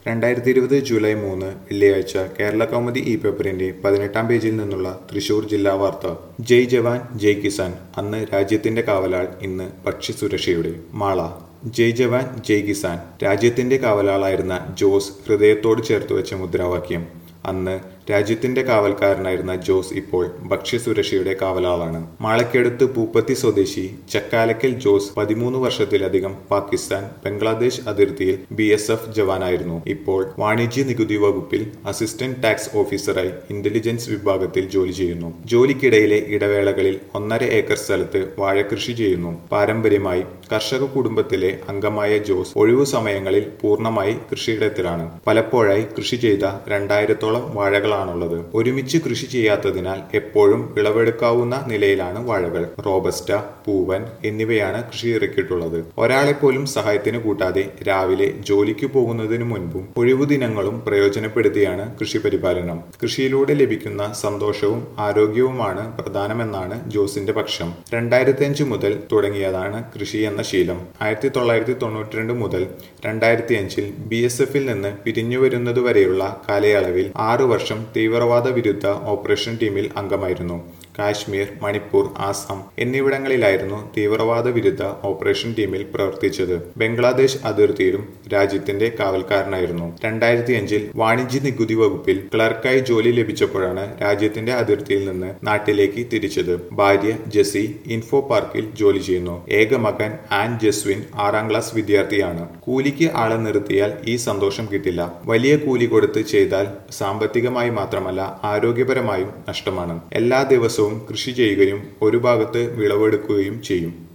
രണ്ടായിരത്തി ഇരുപത് ജൂലൈ മൂന്ന് വെള്ളിയാഴ്ച കേരള കൗമുദി ഇ പേപ്പറിന്റെ പതിനെട്ടാം പേജിൽ നിന്നുള്ള തൃശൂർ ജില്ലാ വാർത്ത ജയ് ജവാൻ ജയ് കിസാൻ അന്ന് രാജ്യത്തിന്റെ കാവലാൾ ഇന്ന് ഭക്ഷ്യസുരക്ഷയുടെ മാള ജയ് ജവാൻ ജയ് കിസാൻ രാജ്യത്തിന്റെ കാവലാളായിരുന്ന ജോസ് ഹൃദയത്തോട് ചേർത്ത് വെച്ച മുദ്രാവാക്യം അന്ന് രാജ്യത്തിന്റെ കാവൽക്കാരനായിരുന്ന ജോസ് ഇപ്പോൾ ഭക്ഷ്യസുരക്ഷയുടെ കാവലാളാണ് മാളയ്ക്കടുത്ത് പൂപ്പത്തി സ്വദേശി ചക്കാലക്കൽ ജോസ് പതിമൂന്ന് വർഷത്തിലധികം പാകിസ്ഥാൻ ബംഗ്ലാദേശ് അതിർത്തിയിൽ ബി എസ് എഫ് ജവാനായിരുന്നു ഇപ്പോൾ വാണിജ്യ നികുതി വകുപ്പിൽ അസിസ്റ്റന്റ് ടാക്സ് ഓഫീസറായി ഇന്റലിജൻസ് വിഭാഗത്തിൽ ജോലി ചെയ്യുന്നു ജോലിക്കിടയിലെ ഇടവേളകളിൽ ഒന്നര ഏക്കർ സ്ഥലത്ത് വാഴകൃഷി ചെയ്യുന്നു പാരമ്പര്യമായി കർഷക കുടുംബത്തിലെ അംഗമായ ജോസ് ഒഴിവു സമയങ്ങളിൽ പൂർണ്ണമായി കൃഷിയിടത്തിലാണ് പലപ്പോഴായി കൃഷി ചെയ്ത രണ്ടായിരത്തോളം വാഴകളാണുള്ളത് ഒരുമിച്ച് കൃഷി ചെയ്യാത്തതിനാൽ എപ്പോഴും വിളവെടുക്കാവുന്ന നിലയിലാണ് വാഴകൾ റോബസ്റ്റ പൂവൻ എന്നിവയാണ് കൃഷി ഇറക്കിയിട്ടുള്ളത് ഒരാളെ പോലും സഹായത്തിന് കൂട്ടാതെ രാവിലെ ജോലിക്ക് പോകുന്നതിനു മുൻപും ഒഴിവു ദിനങ്ങളും പ്രയോജനപ്പെടുത്തിയാണ് കൃഷി പരിപാലനം കൃഷിയിലൂടെ ലഭിക്കുന്ന സന്തോഷവും ആരോഗ്യവുമാണ് പ്രധാനമെന്നാണ് ജോസിന്റെ പക്ഷം രണ്ടായിരത്തി അഞ്ച് മുതൽ തുടങ്ങിയതാണ് കൃഷി എന്ന ശീലം ആയിരത്തി തൊള്ളായിരത്തി തൊണ്ണൂറ്റി രണ്ട് മുതൽ രണ്ടായിരത്തി അഞ്ചിൽ ബി എസ് എഫിൽ നിന്ന് പിരിഞ്ഞു വരുന്നതുവരെയുള്ള കാലയളവിൽ ആറു വർഷം തീവ്രവാദ വിരുദ്ധ ഓപ്പറേഷൻ ടീമിൽ അംഗമായിരുന്നു കാശ്മീർ മണിപ്പൂർ ആസാം എന്നിവിടങ്ങളിലായിരുന്നു തീവ്രവാദ വിരുദ്ധ ഓപ്പറേഷൻ ടീമിൽ പ്രവർത്തിച്ചത് ബംഗ്ലാദേശ് അതിർത്തിയിലും രാജ്യത്തിന്റെ കാവൽക്കാരനായിരുന്നു രണ്ടായിരത്തി അഞ്ചിൽ വാണിജ്യ നികുതി വകുപ്പിൽ ക്ലർക്കായി ജോലി ലഭിച്ചപ്പോഴാണ് രാജ്യത്തിന്റെ അതിർത്തിയിൽ നിന്ന് നാട്ടിലേക്ക് തിരിച്ചത് ഭാര്യ ജെസി ഇൻഫോ പാർക്കിൽ ജോലി ചെയ്യുന്നു ഏക മകൻ ആൻ ജസ്വിൻ ആറാം ക്ലാസ് വിദ്യാർത്ഥിയാണ് കൂലിക്ക് ആളെ നിർത്തിയാൽ ഈ സന്തോഷം കിട്ടില്ല വലിയ കൂലി കൊടുത്ത് ചെയ്താൽ സാമ്പത്തികമായി മാത്രമല്ല ആരോഗ്യപരമായും നഷ്ടമാണ് എല്ലാ ദിവസവും കൃഷി ചെയ്യുകയും ഒരു ഭാഗത്ത് വിളവെടുക്കുകയും ചെയ്യും